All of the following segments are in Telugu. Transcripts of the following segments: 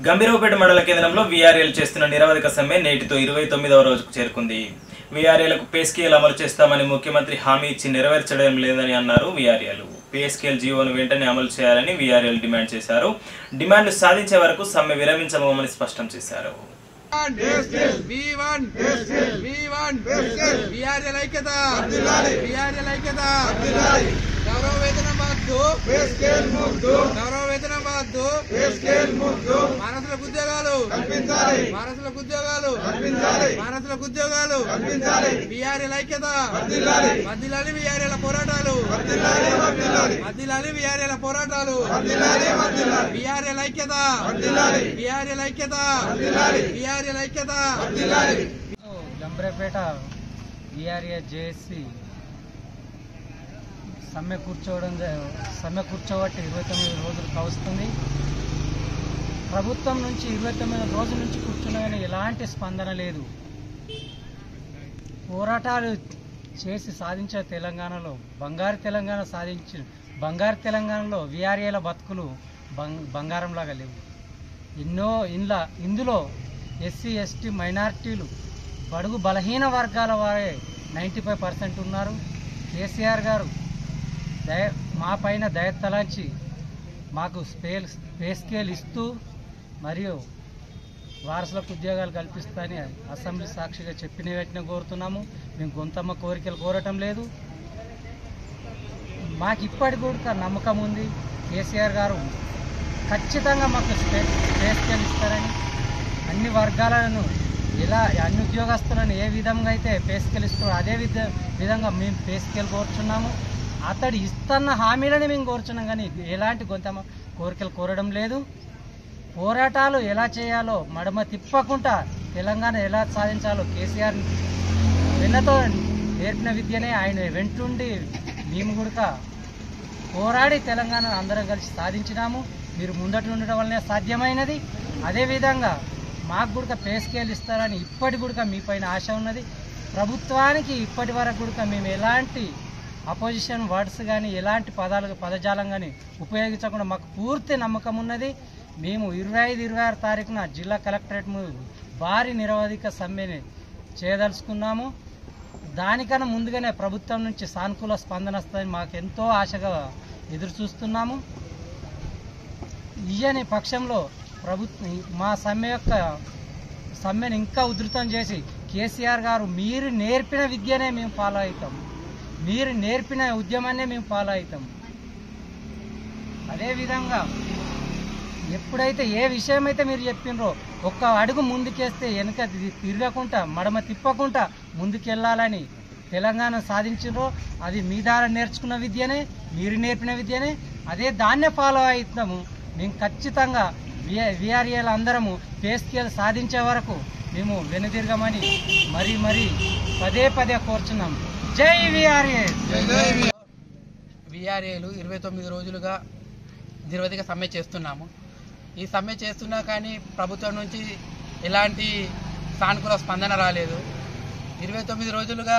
గంభీరవపేట మండల కేంద్రంలో వీఆర్ఎల్ చేస్తున్న నిరవధిక సమ్మె నేటితో ఇరవై తొమ్మిదవ రోజుకు చేరుకుంది వీఆర్ఏలకు పే స్కేల్ అమలు చేస్తామని ముఖ్యమంత్రి హామీ ఇచ్చి నెరవేర్చడం లేదని అన్నారు వీఆర్ఏలు పే స్కేల్ జీవోను వెంటనే అమలు చేయాలని వీఆర్ఎల్ డిమాండ్ చేశారు డిమాండ్ సాధించే వరకు సమ్మె విరమించబోమని స్పష్టం చేశారు V one V one BRL ఐక్యత బిఆర్ఎల్ ఐక్యత గౌరవ వేతనం వద్దు గౌరవ వేతనం వద్దు మానసులకు ఉద్యోగాలు మానసులకు ఉద్యోగాలు మానసులకు ఉద్యోగాలు బిఆర్ఎల్ ఐక్యత మధ్యలాలి బిఆర్ఎల్ పోరాటాలు మధ్యలాలి బిఆర్ఎల్ పోరాటాలు బిఆర్ఎల్ ఐక్యత బిఆర్ఎల్ ఐక్యత బిఆర్ఎల్ ఐక్యత గంభీరపేట ఈఆర్ఏ జేఏసీ సమ్మె కూర్చోవడం జ- సమ్మె కూర్చోబట్టి ఇరవై తొమ్మిది రోజులు కావస్తుంది ప్రభుత్వం నుంచి ఇరవై తొమ్మిది రోజుల నుంచి కూర్చున్నా కానీ ఎలాంటి స్పందన లేదు పోరాటాలు చేసి సాధించే తెలంగాణలో బంగారు తెలంగాణ సాధించి బంగారు తెలంగాణలో విఆర్ఏల బతుకులు బంగ్ బంగారంలాగా లేవు ఎన్నో ఇండ్ల ఇందులో ఎస్సీ ఎస్టీ మైనారిటీలు బడుగు బలహీన వర్గాల వారే నైంటీ ఫైవ్ పర్సెంట్ ఉన్నారు కేసీఆర్ గారు దయ మా పైన దయతలాంచి మాకు స్పేల్ పే స్కేల్ ఇస్తూ మరియు వారసులకు ఉద్యోగాలు కల్పిస్తాని అసెంబ్లీ సాక్షిగా చెప్పిన వెంటనే కోరుతున్నాము మేము గొంతమ్మ కోరికలు కోరటం లేదు మాకు ఇప్పటి కూడా నమ్మకం ఉంది కేసీఆర్ గారు ఖచ్చితంగా మాకు స్పే పే స్కేల్ ఇస్తారని అన్ని వర్గాలను ఎలా అన్ని ఉద్యోగస్తులను ఏ విధంగా అయితే పే స్కేల్ ఇస్తారో అదే విధ విధంగా మేము పే స్కేల్ కోరుచున్నాము అతడు ఇస్తున్న హామీలని మేము కోరుచున్నాం కానీ ఎలాంటి గొంతమ్మ కోరికలు కోరడం లేదు పోరాటాలు ఎలా చేయాలో మడమ తిప్పకుండా తెలంగాణ ఎలా సాధించాలో కేసీఆర్ వెన్నతో నేర్పిన విద్యనే ఆయన వెంటుండి మేము కూడా పోరాడి తెలంగాణ అందరం కలిసి సాధించినాము మీరు ముందట ఉండడం వల్లనే సాధ్యమైనది అదేవిధంగా మాకు కూడా పే స్కేల్ ఇస్తారని ఇప్పటి కూడా మీ పైన ఆశ ఉన్నది ప్రభుత్వానికి ఇప్పటి వరకు కూడా మేము ఎలాంటి అపోజిషన్ వర్డ్స్ కానీ ఎలాంటి పదాలు పదజాలం కానీ ఉపయోగించకుండా మాకు పూర్తి నమ్మకం ఉన్నది మేము ఇరవై ఐదు ఇరవై ఆరు తారీఖున జిల్లా కలెక్టరేట్ ముందు భారీ నిరవధిక సమ్మెని చేయదలుచుకున్నాము దానికన్నా ముందుగానే ప్రభుత్వం నుంచి సానుకూల స్పందన వస్తుందని మాకు ఎంతో ఆశగా ఎదురు చూస్తున్నాము ఇయ్యని పక్షంలో ప్రభుత్వం మా సమ్మె యొక్క సమ్మెను ఇంకా ఉధృతం చేసి కేసీఆర్ గారు మీరు నేర్పిన విద్యనే మేము ఫాలో అవుతాం మీరు నేర్పిన ఉద్యమాన్నే మేము ఫాలో అవుతాం అదేవిధంగా ఎప్పుడైతే ఏ విషయం అయితే మీరు చెప్పినరో ఒక్క అడుగు ముందుకేస్తే వెనక తి- తిరగకుండా మడమ తిప్పకుండా ముందుకెళ్ళాలని తెలంగాణ సాధించినరో అది మీ ద్వారా నేర్చుకున్న విద్యనే మీరు నేర్పిన విద్యనే అదే దాన్నే ఫాలో అవుతాము మేము ఖచ్చితంగా విఆర్ఏలు అందరము పే స్కేల్ సాధించే వరకు మేము వెనుదిరగమని మరీ మరీ పదే పదే కోరుచున్నాం జై విఆర్ఏ విఆర్ఏలు ఇరవై తొమ్మిది రోజులుగా నిరవధిక సమ్మె చేస్తున్నాము ఈ సమ్మె చేస్తున్నా కానీ ప్రభుత్వం నుంచి ఎలాంటి సానుకూల స్పందన రాలేదు ఇరవై తొమ్మిది రోజులుగా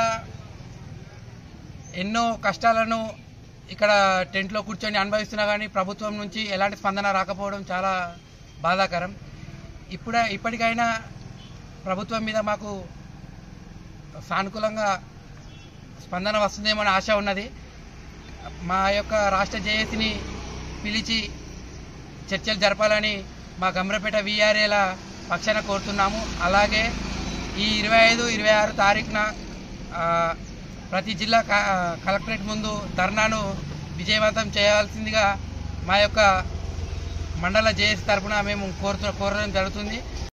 ఎన్నో కష్టాలను ఇక్కడ టెంట్లో కూర్చొని అనుభవిస్తున్నా కానీ ప్రభుత్వం నుంచి ఎలాంటి స్పందన రాకపోవడం చాలా బాధాకరం ఇప్పుడ ఇప్పటికైనా ప్రభుత్వం మీద మాకు సానుకూలంగా స్పందన వస్తుందేమో అని ఆశ ఉన్నది మా యొక్క రాష్ట్ర జేఏసీని పిలిచి చర్చలు జరపాలని మా గమ్రపేట విఆర్ఏల పక్షాన కోరుతున్నాము అలాగే ఈ ఇరవై ఐదు ఇరవై ఆరు తారీఖున ఆ, ప్రతి జిల్లా క- కలెక్టరేట్ ముందు ధర్నాను విజయవంతం చేయాల్సిందిగా మా యొక్క మండల జేఏసీ తరఫున మేము కోరుతూ కోరడం జరుగుతుంది